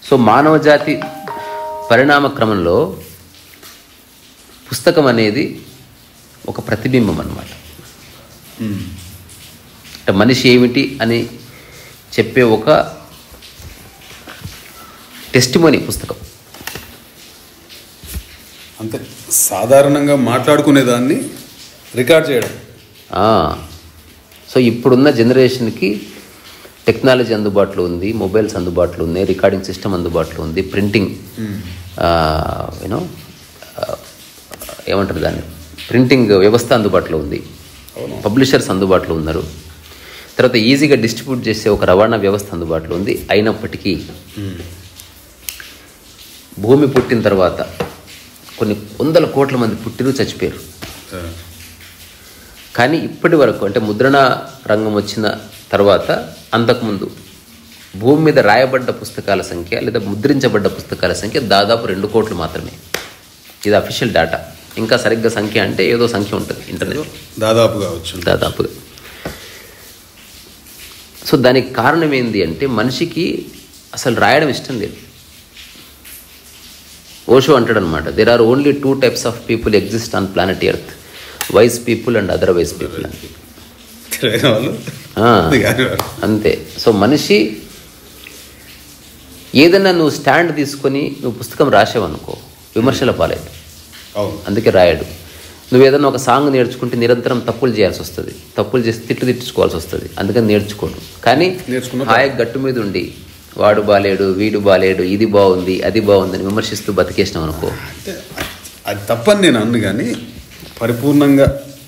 So మానవ జాతి పరిణామ క్రమంలో పుస్తకం అనేది ఒక ప్రతిబింబం అన్నమాట అంటే మనిషి ఏమిటి అని చెప్పే ఒక టెస్టిమోని పుస్తకం అంతే సాధారణంగా మాట్లాడుకునే దాన్ని రికార్డ్ చేయడం ఆ, సో ఇప్పుడున్న జనరేషన్కి టెక్నాలజీ అందుబాటులో ఉంది మొబైల్స్ అందుబాటులో ఉన్నాయి రికార్డింగ్ సిస్టమ్ అందుబాటులో ఉంది ప్రింటింగ్ యూనో ఏమంటారు దాన్ని ప్రింటింగ్ వ్యవస్థ అందుబాటులో ఉంది పబ్లిషర్స్ అందుబాటులో ఉన్నారు తర్వాత ఈజీగా డిస్ట్రిబ్యూట్ చేసే ఒక రవాణా వ్యవస్థ అందుబాటులో ఉంది అయినప్పటికీ భూమి పుట్టిన తర్వాత కొన్ని వందల కోట్ల మంది పుట్టిరు చచ్చిపోయారు కానీ ఇప్పటి వరకు అంటే ముద్రణ రంగం వచ్చిన తర్వాత అంతకుముందు భూమి మీద రాయబడ్డ పుస్తకాల సంఖ్య లేదా ముద్రించబడ్డ పుస్తకాల సంఖ్య దాదాపు రెండు కోట్లు మాత్రమే ఇది అఫీషియల్ డేటా ఇంకా సరిగ్గా సంఖ్య అంటే ఏదో సంఖ్య ఉంటుంది ఇంటర్నెట్ దాదాపుగా వచ్చు దాదాపుగా సో దానికి కారణం ఏంది అంటే మనిషికి అసలు రాయడం ఇష్టం లేదు ఓషో అంటాడు అనమాట there are only two types of people exist on planet earth wise people and other wise people అని తెలియని వాళ్ళు ఆ, అది కాని వాళ్ళు. అంతే సో మనిషి ఏదన్నా నువ్వు స్టాండ్ తీసుకొని నువ్వు పుస్తకం రాసావనుకో విమర్శల పాలేదు అవును అందుకే రాయడు నువ్వు ఏదైనా ఒక సాంగ్ నేర్చుకుంటే నిరంతరం తప్పులు చేయాల్సి వస్తుంది తప్పులు చేసి తిట్లు తిట్టించుకోవాల్సి వస్తుంది అందుకని నేర్చుకోడు కానీ నేర్చుకున్న హాయి గట్టు మీద ఉండి వాడు బాలేడు వీడు బాలేడు ఇది బాగుంది అది బాగుంది అని విమర్శిస్తూ బతికేసినాం అనుకో అంటే అది- అది తప్పని నేను అన్ను కానీ పరిపూర్ణంగా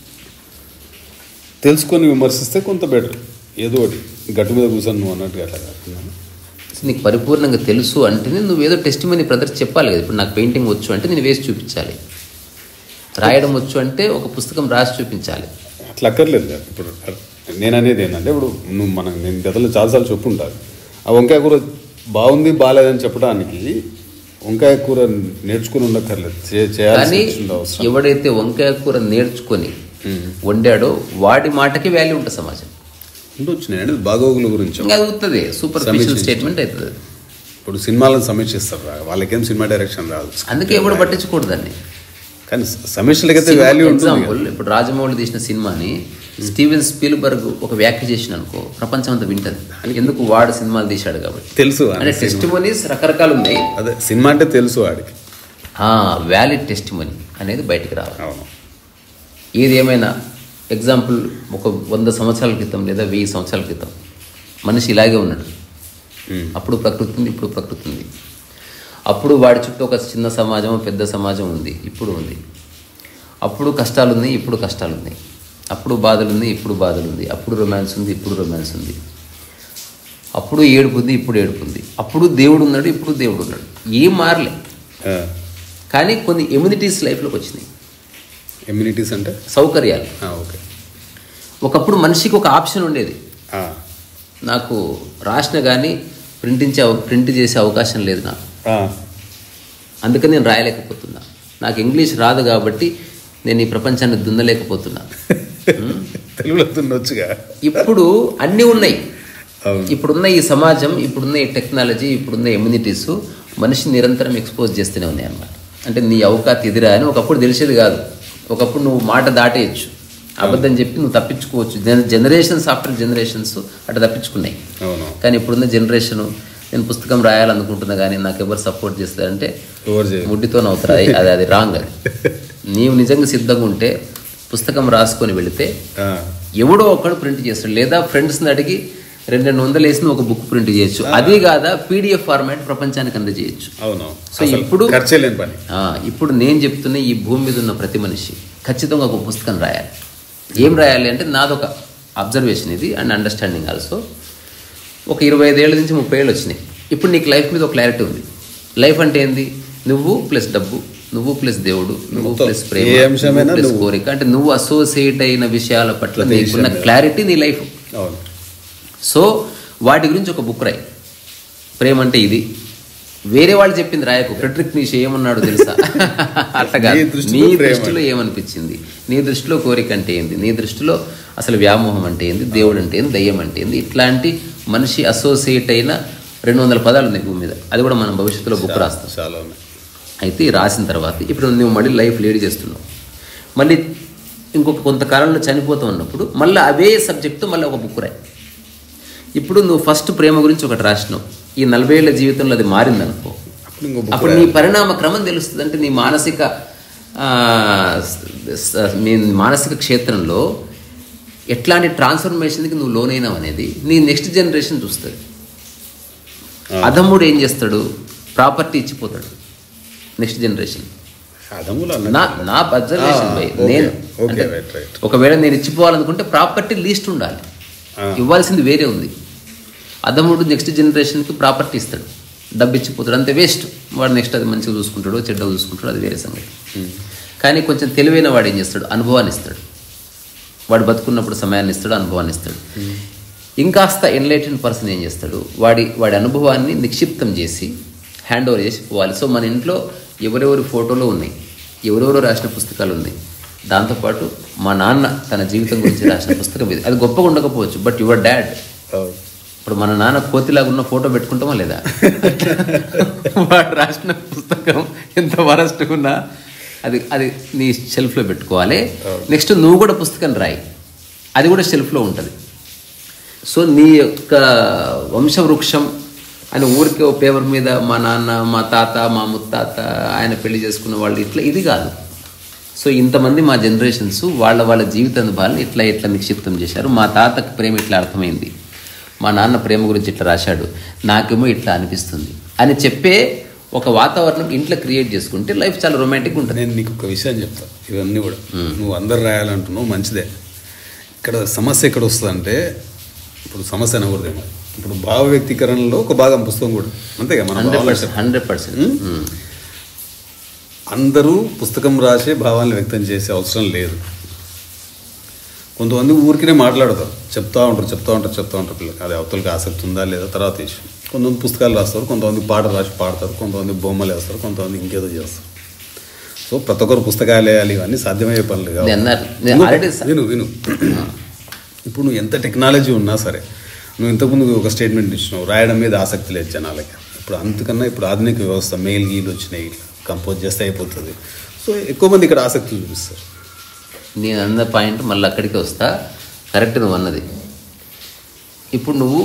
తెలుసుకొని విమర్శిస్తే కొంత బెటర్ ఏదో ఒకటి గట్టు మీద కూర్చొని నువ్వు అన్నట్టుగా అట్లా కాకుండా నీకు పరిపూర్ణంగా తెలుసు అంటేనే నువ్వు ఏదో టెస్ట్ మనీ ప్రదర్శి చెప్పాలి కదా ఇప్పుడు నాకు పెయింటింగ్ వచ్చు అంటే నేను వేసి చూపించాలి రాయడం వచ్చు అంటే ఒక పుస్తకం రాసి చూపించాలి అట్లా అక్కర్లేదు కదా. ఇప్పుడు నేను అనేది ఏంటంటే ఇప్పుడు నువ్వు మనం నేను గతంలో చాలాసార్లు చెప్పుంటాను ఆ వంకాయ కూర బాగుంది బాగాలేదని చెప్పడానికి వంకాయ కూర నేర్చుకుని ఉండక్కర్లేదు చే- చేయాల్సి కానీ వచ్చింది అవసరం ఎవడైతే వంకాయ కూర నేర్చుకొని వండాడో వాడి మాటకి వాల్యూ ఉంటుంది సమాజం ఉండొచ్చు నేను అనేది బాగోగుల గురించి ఇంకా అది అవుతుంది సూపర్ఫిషియల్ సమీక్షించు. స్టేట్మెంట్ అవుతుంది ఇప్పుడు సినిమాలను సమీక్షిస్తారు రా. వాళ్ళకేం సినిమా డైరెక్షన్ రాదు అందుకే ఎవడు పట్టించుకోడు దాన్ని కానీ సమీక్షలకైతే వాల్యూ ఉంటుంది ఎగ్జాంపుల్ ఇప్పుడు రాజమౌళి తీసిన సినిమాని స్టీవెన్ స్పీల్బర్గ్ ఒక వ్యాఖ్య చేసిన అనుకో ప్రపంచం అంతా వింటది ఎందుకు వాడు సినిమాలు తీశాడు కాబట్టి తెలుసు అంటే అని టెస్టిమోనీస్ రకరకాలు ఉన్నాయి అదే సినిమా అంటే తెలుసు వాడికి వ్యాలిడ్ టెస్టిమోనీ అనేది బయటికి రావాలి అవును ఏది ఏమైనా ఎగ్జాంపుల్ ఒక వంద సంవత్సరాల క్రితం లేదా వెయ్యి సంవత్సరాల క్రితం మనిషి ఇలాగే ఉన్నాడు ఉమ్. అప్పుడు ప్రకృతి ఉంది ఇప్పుడు ప్రకృతి ఉంది అప్పుడు వాడి చుట్టూ ఒక చిన్న సమాజం పెద్ద సమాజం ఉంది ఇప్పుడు ఉంది అప్పుడు కష్టాలు ఉన్నాయి ఇప్పుడు కష్టాలు ఉన్నాయి అప్పుడు బాధలు ఉన్నాయి ఇప్పుడు బాధలు ఉంది అప్పుడు రొమాన్స్ ఉంది ఇప్పుడు రొమాన్స్ ఉంది అప్పుడు ఏడుపు ఉంది ఇప్పుడు ఏడుపు ఉంది అప్పుడు దేవుడు ఉన్నాడు ఇప్పుడు దేవుడు ఉన్నాడు ఏం మారలే ఆ. కానీ కొన్ని ఎమ్యూనిటీస్ లైఫ్లోకి వచ్చినాయి ఎమ్యూనిటీస్ అంటే సౌకర్యాలు ఆ, ఓకే ఒకప్పుడు మనిషికి ఒక ఆప్షన్ ఉండేది ఆ, నాకు రాసిన కానీ ప్రింటించే అవ- ప్రింట్ చేసే అవకాశం లేదు నాకు ఆ, అందుకని నేను రాయలేకపోతున్నా నాకు ఇంగ్లీష్ రాదు కాబట్టి నేను ఈ ప్రపంచాన్ని దున్నలేకపోతున్నా ఉం? తెలుగులో దున్నొచ్చుగా ఇప్పుడు అన్నీ ఉన్నాయి అవును ఇప్పుడున్న ఈ సమాజం ఇప్పుడున్న ఈ టెక్నాలజీ ఇప్పుడున్న ఎమ్యూనిటీస్ మనిషిని నిరంతరం ఎక్స్పోజ్ చేస్తూనే ఉన్నాయి అన్నమాట అంటే నీ అవకాశం ఎదురా అని ఒకప్పుడు తెలిసేది కాదు ఒకప్పుడు నువ్వు మాట దాటేయచ్చు అబద్ధం చెప్పి నువ్వు తప్పించుకోవచ్చు జనరేషన్స్ ఆఫ్టర్ జనరేషన్స్ అట్లా తప్పించుకున్నాయి అవును కానీ ఇప్పుడున్న జనరేషన్ నేను పుస్తకం రాయాలనుకుంటున్నా కానీ నాకు ఎవరు సపోర్ట్ చేస్తారంటే ఎవరు చేయరు ముడ్డితో నవ్వుతారా అది అది రాంగ్ అది నీవు నిజంగా సిద్ధంగా ఉంటే పుస్తకం రాసుకొని వెళితే ఆ, ఎవడో ఒకడు ప్రింట్ చేస్తాడు లేదా ఫ్రెండ్స్ని అడిగి రెండు రెండు వందలు వేసిన ఒక బుక్ ప్రింట్ చేయొచ్చు అది కాదా పీడిఎఫ్ ఫార్మాట్ ప్రపంచానికి అందజేయచ్చు అవును సో అసలు ఇప్పుడు- ఖర్చే లేని పని ఆ, ఇప్పుడు నేను చెప్తున్న ఈ భూమి మీద ఉన్న ప్రతి మనిషి ఖచ్చితంగా ఒక పుస్తకం రాయాలి ఏం రాయాలి అంటే నాదొక అబ్జర్వేషన్ ఇది అండ్ అండర్స్టాండింగ్ ఆల్సో ఒక ఇరవై ఐదేళ్ళ నుంచి ముప్పై ఏళ్ళు వచ్చినాయి ఇప్పుడు నీకు లైఫ్ మీద ఒక క్లారిటీ ఉంది లైఫ్ అంటే ఏంది నువ్వు ప్లస్ డబ్బు నువ్వు ప్లస్ దేవుడు నువ్వు మొత్తం ప్లస్ ప్రేమ ఏ అంశమైనా నువ్వు ప్లస్ నువ్వు. కోరిక అంటే నువ్వు అసోసియేట్ అయిన విషయాల పట్ల ప్రతి నీకున్న విషయం మీద. క్లారిటీ నీ లైఫ్ అవును సో వాటి గురించి ఒక బుక్ రాయి ప్రేమ అంటే ఇది వేరే వాళ్ళు చెప్పింది రాయకు ఫ్రెడ్రిక్ నీష్ ఏమన్నాడు తెలుసా అట్లా కాదు నీ దృష్టిలో నీ ప్రేమ. దృష్టిలో ఏమనిపించింది నీ దృష్టిలో కోరిక అంటే ఏంది నీ దృష్టిలో అసలు వ్యామోహం అంటే ఏంది దేవుడు అంటే ఏంది దయ్యం అంటే ఏంది ఇట్లాంటి మనిషి అసోసియేట్ అయిన రెండు వందల పదాలు ఉన్నాయి భూమి మీద అది కూడా మనం భవిష్యత్తులో బుక్ రాస్తాం చాలా ఉన్నాయి అయితే ఈ రాసిన తర్వాత ఇప్పుడు నువ్వు మళ్ళీ లైఫ్ లీడ్ చేస్తున్నావు మళ్ళీ ఇంకొక కొంతకాలంలో చనిపోతావు అన్నప్పుడు మళ్ళీ అవే సబ్జెక్టు మళ్ళీ ఒక బుక్ రాయి ఇప్పుడు నువ్వు ఫస్ట్ ప్రేమ గురించి ఒకటి రాసినావు ఈ నలభై ఏళ్ళ జీవితంలో అది మారిందనుకో అప్పుడు ఇంకో బుక్ అప్పుడు నీ పరిణామ క్రమం తెలుస్తుంది అంటే నీ మానసిక ఆ, స- మీ మానసిక క్షేత్రంలో ఎట్లాంటి ట్రాన్స్ఫర్మేషన్కి నువ్వు లోనైనావు అనేది నీ నెక్స్ట్ జనరేషన్ చూస్తుంది అధముడు ఏం చేస్తాడు ప్రాపర్టీ ఇచ్చిపోతాడు నెక్స్ట్ జనరేషన్ అదములు నా నా అబ్జర్వేషన్ Ah, బై okay, నేను okay, అంటే right, right. ఒకవేళ నేను ఇచ్చిపోవాలనుకుంటే ప్రాపర్టీ లీస్ట్ ఉండాలి Ah. ఇవ్వాల్సింది వేరే ఉంది అదముడు నెక్స్ట్ జనరేషన్కి ప్రాపర్టీ ఇస్తాడు డబ్బు ఇచ్చిపోతాడు అంతే వేస్ట్ వాడు నెక్స్ట్ అది మంచిగా చూసుకుంటాడు చెడ్డగా చూసుకుంటాడు అది వేరే సంగతి కానీ కొంచెం తెలివైన వాడు ఏం చేస్తాడు అనుభవాన్ని ఇస్తాడు వాడు బతుకున్నప్పుడు సమయాన్ని ఇస్తాడు అనుభవాన్ని ఇస్తాడు ఇంకాస్త ఎన్లైటెడ్ పర్సన్ ఏం చేస్తాడు వాడి వాడి అనుభవాన్ని నిక్షిప్తం చేసి హ్యాండ్ ఓవర్ చేసి పోవాలి సో మన ఇంట్లో ఎవరెవరి ఫోటోలు ఉన్నాయి ఎవరెవరో రాసిన పుస్తకాలు ఉన్నాయి దాంతోపాటు మా నాన్న తన జీవితం గురించి రాసిన పుస్తకం ఇది అది గొప్పగా ఉండకపోవచ్చు బట్ యువర్ డాడ్ అవును. ఇప్పుడు మన నాన్న కోతిలాగా ఉన్న ఫోటో పెట్టుకుంటామా లేదా వాడు రాసిన పుస్తకం ఎంత వరస్ట్ ఉన్నా అది అది నీ షెల్ఫ్లో పెట్టుకోవాలి నెక్స్ట్ నువ్వు కూడా పుస్తకం రాయి అది కూడా షెల్ఫ్లో ఉంటుంది సో నీ యొక్క వంశవృక్షం అని ఊరికే ఓ పేపర్ మీద మా నాన్న మా తాత మా ముత్తాత ఆయన పెళ్లి చేసుకున్న వాళ్ళు ఇట్లా ఇది కాదు సో ఇంతమంది మా జనరేషన్స్ వాళ్ళ వాళ్ళ జీవిత అనుభవాలను ఇట్లా ఇట్లా నిక్షిప్తం చేశారు మా తాతకి ప్రేమ ఇట్లా అర్థమైంది మా నాన్న ప్రేమ గురించి ఇట్లా రాశాడు నాకేమో ఇట్లా అనిపిస్తుంది అని చెప్పే ఒక వాతావరణం ఇంట్లో క్రియేట్ చేసుకుంటే లైఫ్ చాలా రొమాంటిక్ ఉంటుంది నేను నీకు ఒక విషయం చెప్తా ఇవన్నీ కూడా నువ్వు అందరు రాయాలంటున్నావు మంచిదే ఇక్కడ సమస్య ఎక్కడ వస్తుందంటే ఇప్పుడు సమస్య అనకూడదేమో ఇప్పుడు భావ వ్యక్తీకరణలో ఒక భాగం పుస్తకం కూడా అంతేగా మన హండ్రెడ్ భావాలు పర్సెంట్ హండ్రెడ్ పర్సెంట్ అందరూ పుస్తకం రాసే భావాలను వ్యక్తం చేసే అవసరం లేదు కొంతమంది ఊరికినే మాట్లాడతారు చెప్తా ఉంటారు చెప్తా ఉంటారు చెప్తా ఉంటారు పిల్లలకి అది అవతలకి ఆసక్తి ఉందా లేదా తర్వాత విషయం కొంతమంది పుస్తకాలు రాస్తారు కొంతమంది పాట రాసి పాడతారు కొంతమంది బొమ్మలు వేస్తారు కొంతమంది ఇంకేదో చేస్తారు సో ప్రతి ఒక్కరు పుస్తకాలు వేయాలి ఇవన్నీ సాధ్యమయ్యే పనులు కావు. నేను అన్నారు నేను ఇంకొక- ఆల్రెడీ స- విను విను ఇప్పుడు నువ్వు ఎంత టెక్నాలజీ ఉన్నా సరే నువ్వు ఇంతకుముందు ఒక స్టేట్మెంట్ ఇచ్చినావు రాయడం మీద ఆసక్తి లేదు జనాలకి ఇప్పుడు అంతకన్నా ఇప్పుడు ఆధునిక వ్యవస్థ మెయిల్ గీలు వచ్చినాయి కంపోజ్ చేస్తే అయిపోతుంది సో ఎక్కువ మంది ఇక్కడ ఆసక్తి చూపిస్తారు నేను అన్న పాయింట్ మళ్ళీ అక్కడికి వస్తా కరెక్ట్ నువ్వు అన్నది ఇప్పుడు నువ్వు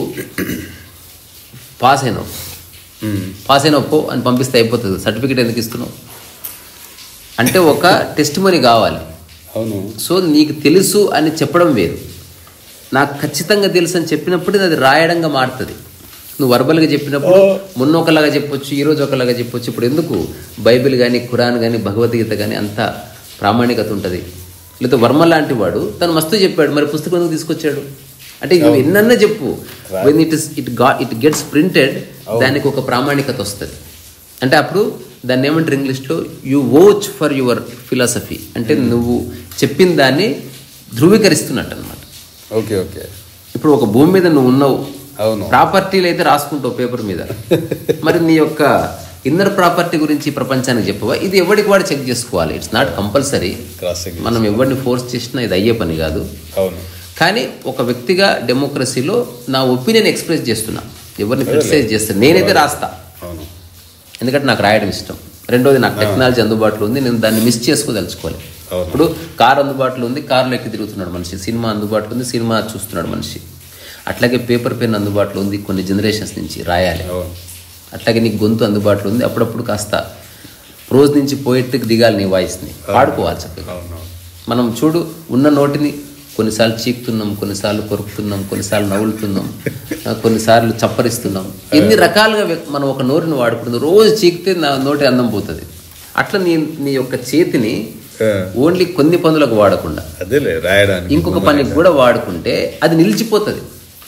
పాస్ అయినావు మ్మ్. పాస్ అయినావు పో అని పంపిస్తే అయిపోతుంది సర్టిఫికేట్ ఎందుకు ఇస్తున్నావు అంటే ఒక టెస్ట్ మనీ కావాలి అవును సో నీకు తెలుసు అని చెప్పడం వేరు నాకు ఖచ్చితంగా తెలుసు అని చెప్పినప్పుడు అది రాయడంగా మారుతుంది నువ్వు వర్బల్గా చెప్పినప్పుడు మొన్న ఒకలాగా చెప్పొచ్చు ఈరోజు ఒకలాగా చెప్పొచ్చు ఇప్పుడు ఎందుకు బైబిల్ కానీ ఖురాన్ కానీ భగవద్గీత కానీ అంత ప్రామాణికత ఉంటుంది లేకపోతే వర్మ లాంటి వాడు తను మస్తు చెప్పాడు మరి పుస్తకం ఎందుకు తీసుకొచ్చాడు అంటే నువ్వు ఎన్నన్నా చెప్పు వెన్ ఇట్ ఇస్ ఇట్ గా ఇట్ గెట్స్ ప్రింటెడ్ దానికి ఒక ప్రామాణికత వస్తుంది అంటే అప్పుడు దాన్ని ఏమంటారు ఇంగ్లీష్లో you vouch for your philosophy అంటే నువ్వు చెప్పిన దాన్ని ధృవీకరిస్తున్నట్టు అనమాట ఓకే ఓకే ఇప్పుడు ఒక భూమి మీద నువ్వు ఉన్నావు అవును ప్రాపర్టీలు అయితే రాసుకుంటావు పేపర్ మీద మరి నీ యొక్క ఇన్నర్ ప్రాపర్టీ గురించి ప్రపంచానికి చెప్పవా ఇది ఎవరికి వాడు చెక్ చేసుకోవాలి it's not compulsory cross check మనం ఎవరిని ఫోర్స్ చేసినా ఇది అయ్యే పని కాదు అవును కానీ ఒక వ్యక్తిగా డెమోక్రసీలో నా ఒపీనియన్ ఎక్స్ప్రెస్ చేస్తున్నా ఎవరిని క్రిటిసైజ్ చేస్తాను నేనైతే రాస్తా అవును ఎందుకంటే నాకు రాయడం ఇష్టం రెండోది నాకు టెక్నాలజీ అందుబాటులో ఉంది నేను దాన్ని మిస్ చేసుకోదలుచుకోవాలి అవును. ఇప్పుడు కార్ అందుబాటులో ఉంది కార్లో ఎక్కి తిరుగుతున్నాడు మనిషి సినిమా అందుబాటులో ఉంది సినిమా చూస్తున్నాడు మనిషి అట్లాగే పేపర్ పెన్ అందుబాటులో ఉంది కొన్ని జనరేషన్స్ నుంచి రాయాలి అవును అట్లాగే నీకు గొంతు అందుబాటులో ఉంది అప్పుడప్పుడు కాస్త రోజు నుంచి పోయిట్కి దిగాలి నీ వాయిస్ని పాడుకోవాలి చక్కగా అవును మనం చూడు ఉన్న నోటిని కొన్నిసార్లు చీకుతున్నాం కొన్నిసార్లు కొరుకుతున్నాం కొన్నిసార్లు నవ్వులుతున్నాం ఆ, కొన్నిసార్లు చప్పరిస్తున్నాం ఎన్ని రకాలుగా వ్యక్- మనం ఒక నోటిని వాడుకుంటుంది రోజు చీకితే నా నోటి అందం పోతుంది అట్లా నీ నీ యొక్క చేతిని ఆ, ఓన్లీ కొన్ని పనులకు వాడకుండా అదేలే రాయడానికి ఇంకొక పనికి కూడా వాడుకుంటే అది నిలిచిపోతుంది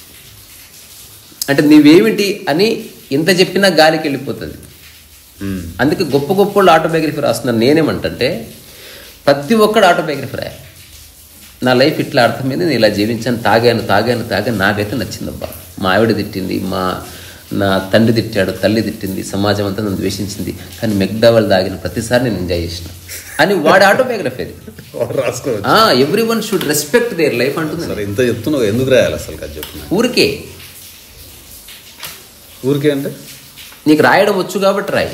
అంటే నీవేమిటి అని ఎంత చెప్పినా గాలికి వెళ్ళిపోతుంది మ్మ్. అందుకే గొప్ప గొప్ప వాళ్ళు ఆటోబయోగ్రఫీ రాస్తున్నారు నేనేమంటంటే ప్రతి ఒక్కడు ఆటోబయోగ్రఫీ రాయాలి నా లైఫ్ ఇట్లా అర్థమైంది నేను ఇలా జీవించాను తాగాను తాగాను తాగాను నాకైతే నచ్చిందబ్బా మా ఆవిడ తిట్టింది మా నా తండ్రి తిట్టాడు తల్లి తిట్టింది సమాజం అంతా నన్ను ద్వేషించింది కానీ మెక్డావల్ తాగిన ప్రతిసారి నేను ఎంజాయ్ చేసిన అని వాడి ఆటోబయోగ్రఫీ అది వాడు రాసుకోవచ్చు every one should respect their life అంటుంది సరే ఇంత చెప్తున్నావు ఎందుకు రాయాలి అసలు అది చెప్పు ఊరికే ఊరికే అంటే నీకు రాయడం వచ్చు కాబట్టి రాయి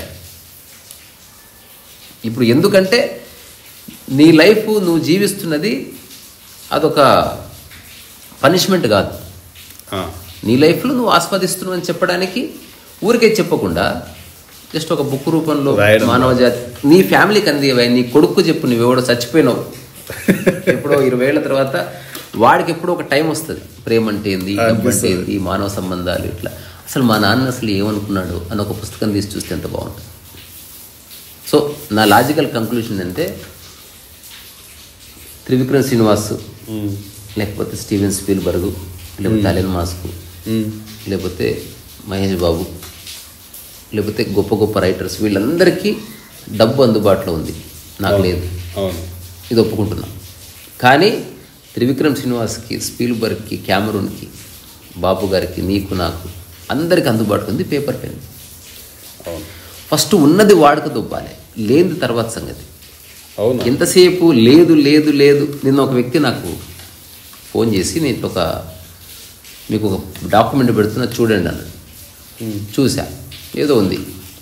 ఇప్పుడు ఎందుకంటే నీ లైఫ్ నువ్వు జీవిస్తున్నది అదొక పనిష్మెంట్ కాదు ఆ, నీ లైఫ్లో నువ్వు ఆస్వాదిస్తున్నావు అని చెప్పడానికి ఊరికే చెప్పకుండా జస్ట్ ఒక బుక్ రూపంలో రాయడం. మానవ జాతి నీ ఫ్యామిలీకి అందివే నీ కొడుకు చెప్పు నువ్వెవడో చచ్చిపోయినావు ఎప్పుడో ఇరవై ఏళ్ళ తర్వాత వాడికి ఎప్పుడో ఒక టైం వస్తుంది ప్రేమ అంటే ఏంది డబ్బు అంటే అనిపిస్తుంది. ఏంది మానవ సంబంధాలు ఇట్లా అసలు మా నాన్న అసలు ఏమనుకున్నాడు అని ఒక పుస్తకం తీసి చూస్తే ఎంత బాగుంటుంది సో నా లాజికల్ కంక్లూషన్ అంటే త్రివిక్రమ్ శ్రీనివాస్ ఉమ్, లేకపోతే స్టీవెన్ స్పీల్బర్గ్ లేకపోతే అలెన్ మాస్క్ ఉమ్, లేకపోతే మహేష్ బాబు లేకపోతే గొప్ప గొప్ప రైటర్స్ వీళ్ళందరికీ డబ్బు అందుబాటులో ఉంది నాకు లేదు అవును ఇది ఒప్పుకుంటున్నా కానీ త్రివిక్రమ్ శ్రీనివాస్కి స్పీల్బర్గ్కి క్యామరూన్కి బాబు గారికి నీకు నాకు అందరికి అందుబాటులో ఉంది పేపర్ పెన్ అవును ఫస్ట్ ఉన్నది వాడుక దుబ్బాలి లేనిది తర్వాత సంగతి అవును ఎంతసేపు లేదు లేదు లేదు నిన్న ఒక వ్యక్తి నాకు ఫోన్ చేసి నేను ఇట్లా ఒక మీకు ఒక డాక్యుమెంట్ పెడుతున్నా చూడండి అన్నాడు ఉమ్, చూసా ఏదో ఉంది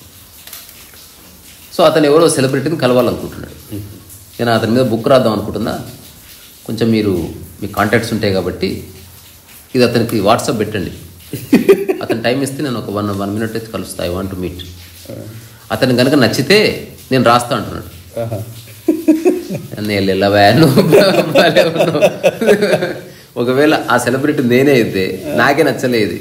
సో అతను ఎవరో సెలబ్రిటీని కలవాలనుకుంటున్నాడు నేను అతని మీద బుక్ రాద్దాం అనుకుంటున్నా కొంచెం మీరు మీ కాంటాక్ట్స్ ఉంటాయి కాబట్టి ఇది అతనికి వాట్సాప్ పెట్టండి అతను టైం ఇస్తే నేను ఒక వన్ వన్ మినిట్ అయితే కలుస్తా ఐ వాంట్ మీట్ అతను కనుక నచ్చితే నేను రాస్తా అంటున్నాడు ఆహా. నేను వెళ్ళవా నువ్వు భలే ఉన్నావు. ఒకవేళ ఆ సెలబ్రిటీ నేనే అయితే నాకే నచ్చలేదు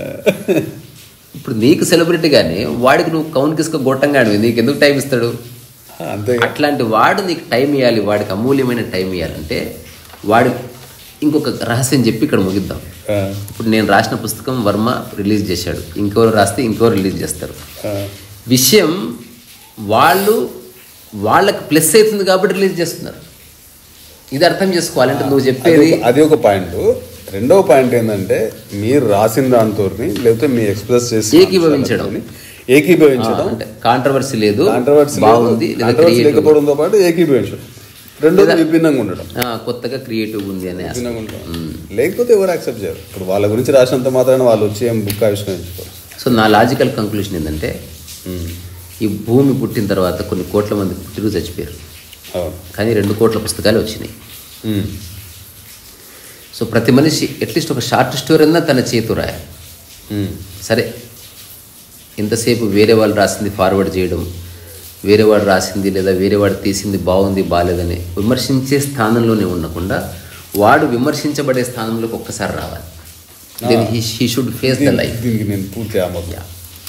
ఇప్పుడు నీకు సెలబ్రిటీ కానీ వాడికి నువ్వు కౌన్ కిసుక గొట్టంగాడివి నీకు ఎందుకు టైం ఇస్తాడు అంతే అట్లాంటి వాడు నీకు టైం ఇవ్వాలి వాడికి అమూల్యమైన టైం ఇవ్వాలంటే వాడి ఇంకొక రహస్యం చెప్పి ఇక్కడ ముగిద్దాం ఆ, ఇప్పుడు నేను రాసిన పుస్తకం వర్మ రిలీజ్ చేశాడు ఇంకెవరు రాస్తే ఇంకెవరు రిలీజ్ చేస్తారు ఆ, విషయం వాళ్ళు వాళ్ళకి ప్లస్ అవుతుంది కాబట్టి రిలీజ్ చేస్తున్నారు ఇది అర్థం చేసుకోవాలంటే నువ్వు అది చెప్పేది ఒక- అది ఒక పాయింట్ రెండవ పాయింట్ ఏంటంటే మీరు రాసిన దాంతో లేకపోతే మీ ఎక్స్ప్రెస్ చేసి ఏకీభవించడం. ఏకీభవించడం అంటే కాంట్రవర్సీ లేదు కాంట్రవర్సీ బాగుంది లేదా కాంట్రవర్సీ creative. లేకపోవడంతో పాటు ఏకీభవించడం రెండోది విభిన్నంగా ఉండడం ఆ, కొత్తగా క్రియేటివ్ ఉంది అనే ఆస్తి. విభిన్నంగా ఉండడం లేకపోతే ఎవరు యాక్సెప్ట్ చేయరు ఇప్పుడు వాళ్ళ గురించి రాసినంత మాత్రాన వాళ్ళు వచ్చి ఏం బుక్ ఆవిష్కరించుకోరు సో నా లాజికల్ కంక్లూషన్ ఏంటంటే ఉమ్, ఈ భూమి పుట్టిన తర్వాత కొన్ని కోట్ల మంది పుట్టిరు చచ్చిపోయారు అవును కానీ రెండు కోట్ల పుస్తకాలు వచ్చినాయి ఉమ్, సో ప్రతి మనిషి అట్లీస్ట్ ఒక షార్ట్ స్టోరీ అన్నా తన చేతు రాయాలి ఉమ్, సరే ఇంతసేపు వేరే వాళ్ళు రాసింది ఫార్వర్డ్ చేయడం వేరే వాడు రాసింది లేదా వేరే వాడు తీసింది బాగుంది బాగాలేదని విమర్శించే స్థానంలోనే ఉండకుండా వాడు విమర్శించబడే స్థానంలోకి ఒక్కసారి రావాలి then he he should face the దీనికి- లైఫ్ దీనికి నేను పూర్తి ఆమోదం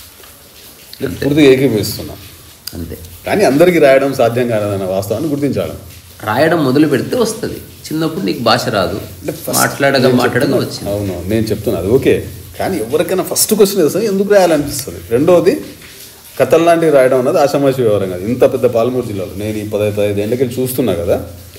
నేను పూర్తిగా ఏకీభవిస్తున్నా అంతే కానీ అందరికీ రాయడం సాధ్యం కాదన్న వాస్తవాన్ని గుర్తించాలి రాయడం మొదలు పెడితే వస్తుంది చిన్నప్పుడు నీకు భాష రాదు అంటే first మాట్లాడగా నేను మాట్లాడగా చెప్తున్నా. వచ్చింది అవును నేను చెప్తున్నా అది ఓకే కానీ ఎవరికైనా ఫస్ట్ క్వశ్చన్ వేస్తే ఎందుకు రాయాలనిపిస్తుంది రెండోది కథలు లాంటివి రాయడం అన్నది ఆషామాషి వ్యవహారం కాదు ఇంత పెద్ద పాలమూరు జిల్లాలో నేను ఈ పదహైదు పదహైదు ఏళ్ళకి చూస్తున్నా కదా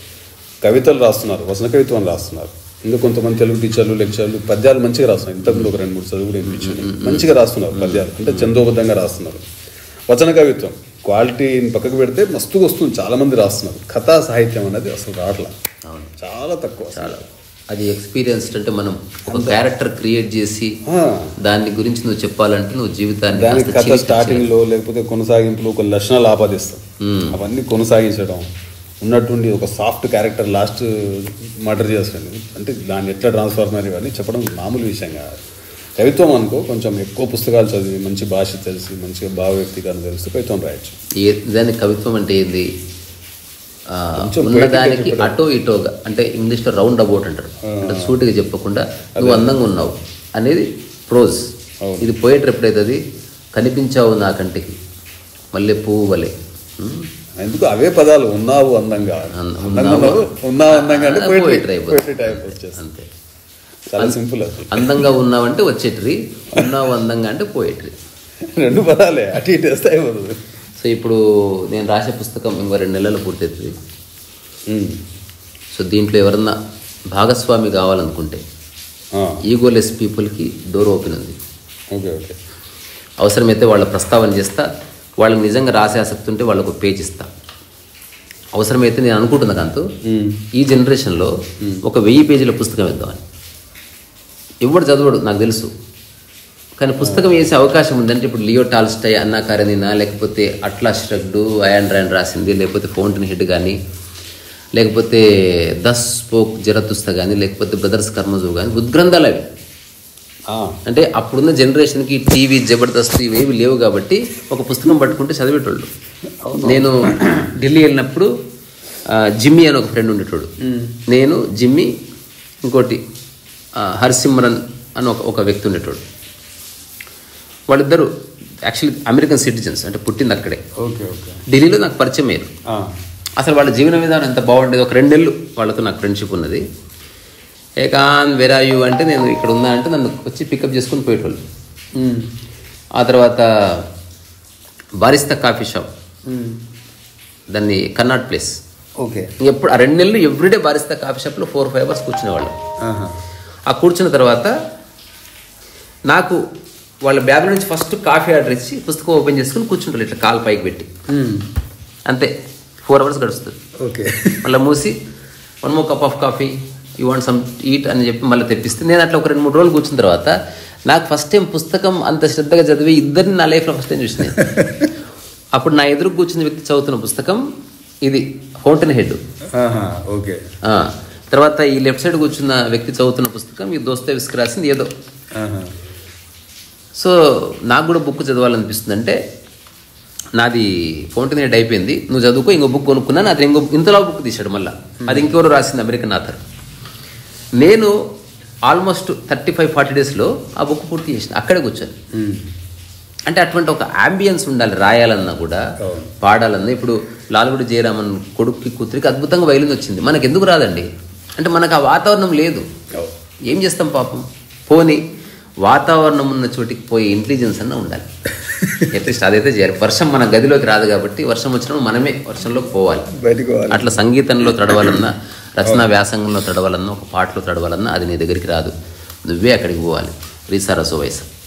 కవితలు రాస్తున్నారు వసన కవిత్వం రాస్తున్నారు ఇంకా కొంతమంది తెలుగు టీచర్లు లెక్చర్లు పద్యాలు మంచిగా రాస్తున్నారు ఇంతకుముందు ఒక రెండు మూడు చదువులు వినిపించింది మంచిగా రాస్తున్నారు పద్యాలు అంటే చందోబద్ధంగా రాస్తున్నారు వచన కవిత్వం క్వాలిటీని పక్కకు పెడితే మస్తుగా వస్తుంది చాలా మంది రాస్తున్నారు కథా సాహిత్యం అనేది అసలు రావట్లా అవును చాలా తక్కువ చాలా అది ఎక్స్పీరియన్స్డ్ అంటే మనం ఒక క్యారెక్టర్ క్రియేట్ చేసి ఆ. దాని గురించి నువ్వు చెప్పాలంటే నువ్వు జీవితాన్ని దానికి కాస్త కథ చీల్చి స్టార్టింగ్ లో లేకపోతే కొనసాగింపులో కొన్ని లక్షణాలు ఆపాదిస్తాం మ్మ్. అవన్నీ కొనసాగించడం ఉన్నటువంటి ఒక సాఫ్ట్ క్యారెక్టర్ లాస్ట్ మర్డర్ చేస్తాడు అంటే దాన్ని ఎట్లా ట్రాన్స్ఫార్మర్ ఇవన్నీ చెప్పడం మామూలు విషయం కాదు కవిత్వం అనుకో కొంచెం ఎక్కువ పుస్తకాలు చదివి మంచి భాష తెలిసి మంచిగా భావ వ్యక్తీకరణ తెలిస్తే కవిత్వం రాయొచ్చు ఏ దాని కవిత్వం అంటే ఏంది ఆ, కొంచెం ఉన్నదానికి poetic గా అటో ఇటోగా అంటే ఇంగ్లీష్లో రౌండ్ అబౌట్ అంటారు అంటే సూటిగా చెప్పకుండా నువ్వు అందంగా ఉన్నావు అనేది ప్రోజ్ అవును. ఇది పోయేటర్ ఎప్పుడైతుంది కనిపించావు నా కంటికి మళ్ళీ పువ్వు వలె ఉమ్, ఎందుకు అవే పదాలు ఉన్నావు అందంగా అన్న- అందంగా ఉన్నావు. ఉన్నావు ఉన్నావు అందంగా అంటే ఆ, poetry- poetry అయిపోతుంది. poetry type వచ్చేస్తుంది అంతే చాలా సింపుల్ అది అందంగా ఉన్నావంటే వచ్చేటరి ఉన్నావు అందంగా అంటే పోయేటరి రెండు పదాలే అటు ఇటు వేస్తే అయిపోతుంది సో ఇప్పుడు నేను రాసే పుస్తకం ఇంకో రెండు నెలలు పూర్తవుతుంది మ్మ్. సో దీంట్లో ఎవరన్నా భాగస్వామి కావాలనుకుంటే ఆ, ఈగోలెస్ పీపుల్కి డోర్ ఓపెన్ ఉంది ఓకే ఓకే అవసరమైతే వాళ్ళ ప్రస్తావన చేస్తా వాళ్ళకి నిజంగా రాసే ఆసక్తి ఉంటే వాళ్ళకు పేజ్ ఇస్తా అవసరమైతే నేను అనుకుంటున్నా కాంతు మ్మ్. ఈ జనరేషన్లో ఒక వెయ్యి పేజీల పుస్తకం ఇద్దామని ఎవడు చదవడు నాకు తెలుసు కానీ పుస్తకం వేసే అవకాశం ఉందంటే ఇప్పుడు లియో టాల్స్టై అన్నా కారనినా లేకపోతే అట్లా ష్రగ్డు అయాన్ ర్యాండ్ రాసింది లేకపోతే ఫౌంటైన్ హెడ్ కానీ లేకపోతే దస్ స్పోక్ జరతుస్త కానీ లేకపోతే బ్రదర్స్ కర్మజు కానీ ఉద్గ్రంథాలు అవి ఆ, అంటే అప్పుడున్న జనరేషన్కి టీవీ జబర్దస్త్ ఇవేవి లేవు కాబట్టి ఒక పుస్తకం పట్టుకుంటే చదివేటోళ్ళు నేను ఢిల్లీ వెళ్ళినప్పుడు ఆ, జిమ్మి అని ఒక ఫ్రెండ్ ఉండేటోడు నేను జిమ్మి ఇంకోటి ఆ, హర్సిమ్రన్ అని ఒక ఒక వ్యక్తి ఉండేటోడు వాళ్ళిద్దరు యాక్చువల్లీ అమెరికన్ సిటిజన్స్ అంటే పుట్టింది అక్కడే ఓకే ఓకే ఢిల్లీలో నాకు పరిచయం అయ్యారు ఆ, అసలు వాళ్ళ జీవన విధానం ఎంత బాగుండేది ఒక రెండు నెలలు వాళ్ళతో నాకు ఫ్రెండ్షిప్ ఉన్నది ఏకాన్ వెరాయు అంటే నేను ఇక్కడ ఉన్నా అంటే నన్ను వచ్చి పికప్ చేసుకుని పోయేటోళ్ళు ఉమ్, ఆ తర్వాత బారిస్తా కాఫీ షాప్ ఉమ్, దాన్ని కర్నాట్ ప్లేస్ ఓకే ఎప్పుడు ఆ రెండు నెలలు ఎవ్రీడే బారిస్తా కాఫీ షాప్లో ఫోర్ ఫైవ్ అవర్స్ కూర్చునేవాళ్ళం ఆహా, ఆ కూర్చున్న తర్వాత నాకు వాళ్ళ బ్యాగ్ నుంచి ఫస్ట్ కాఫీ ఆర్డర్ ఇచ్చి పుస్తకం ఓపెన్ చేసుకుని కూర్చుంటారు ఇట్లా కాలు పైకి పెట్టి ఉమ్, అంతే ఫోర్ అవర్స్ గడుస్తుంది ఓకే మళ్ళీ మూసి one more cup of coffee you want some eat అని చెప్పి మళ్ళీ తెప్పిస్తే నేను అట్లా ఒక రెండు మూడు రోజులు కూర్చున్న తర్వాత నాకు ఫస్ట్ టైం పుస్తకం అంత శ్రద్ధగా చదివి ఇద్దరిని నా లైఫ్లో ఫస్ట్ టైం చూసిన అప్పుడు నా ఎదురు కూర్చున్న వ్యక్తి చదువుతున్న పుస్తకం ఇది ఫౌంటైన్ హెడ్ ఆహా, ఓకే తర్వాత ఈ లెఫ్ట్ సైడ్ కూర్చున్న వ్యక్తి చదువుతున్న పుస్తకం ఈ దోస్తే విసుకు రాసింది ఏదో ఆహా, సో నాకు కూడా బుక్ చదవాలనిపిస్తుంది అంటే నాది ఫౌంటైన్ హెడ్ అయిపోయింది నువ్వు చదువుకో ఇంకో బుక్ కొనుక్కున్నాను అది ఇంకో ఇంతలో బుక్ తీశాడు మళ్ళీ అది ఇంకెవరు రాసింది అమెరికన్ ఆథర్ నేను ఆల్మోస్ట్ థర్టీ ఫైవ్ ఫార్టీ డేస్లో ఆ బుక్ పూర్తి చేసిన అక్కడే కూర్చొని ఉమ్, అంటే అటువంటి ఒక అంబియన్స్ ఉండాలి రాయాలన్నా కూడా అవును. పాడాలన్నా ఇప్పుడు లాల్గుడి జయరామన్ కొడుక్కి కూతురికి అద్భుతంగా వైలిన్ వచ్చింది మనకు ఎందుకు రాదండి అంటే మనకు ఆ వాతావరణం లేదు అవును. ఏం చేస్తాం పాపం పోని వాతావరణం ఉన్న చోటికి పోయే ఇంటెలిజెన్స్ అన్న ఉండాలి అట్లీస్ట్ అదైతే చేయాలి వర్షం మన గదిలోకి రాదు కాబట్టి వర్షం వచ్చినప్పుడు మనమే వర్షంలో పోవాలి బయటికి పోవాలి అట్లా సంగీతంలో తడవాలన్నా రచనా వ్యాసంగంలో తడవాలన్నా ఒక పాటలో తడవాలన్నా అది నీ దగ్గరికి రాదు నువ్వే అక్కడికి పోవాలి రీసారసో వయసు